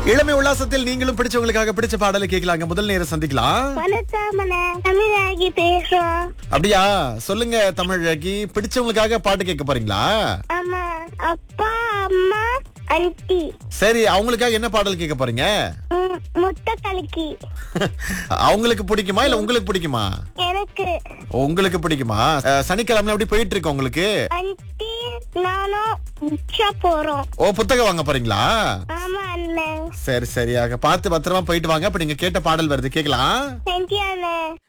இளமை உல்லாசத்தில் நீங்களும் பிடிச்சவங்களுக்காக பிடிச்ச பாடலை கேட்கலாங்க முதல் நேரம் சந்திக்கலாம் வணக்கம் தமிழாகி பேசுறோம் அப்படியா சொல்லுங்க தமிழகி பிடிச்சவங்களுக்காக பாட்டு கேட்க போறீங்களா ஆமா அப்பா அம்மா அண்டி சரி அவங்களுக்காக என்ன பாடல் கேட்க போறீங்க ம், முட்டை கலக்கி அவங்களுக்கு பிடிக்குமா இல்ல உங்களுக்கு பிடிக்குமா எனக்கு உங்களுக்கு பிடிக்குமா அஹ், சனிக்கிழமை எப்படி போயிட்டு இருக்கு உங்களுக்கு அண்டி நானும் உச்சா போறோம் ஓ புத்தகம் வாங்க போறீங்களா ஆமா அண்ணன் சரி சரியாக பார்த்து பத்திரமா போயிட்டு வாங்க அப்ப நீங்க கேட்ட பாடல் வருது கேக்கலாம் தேங்க்யூ அண்ணன்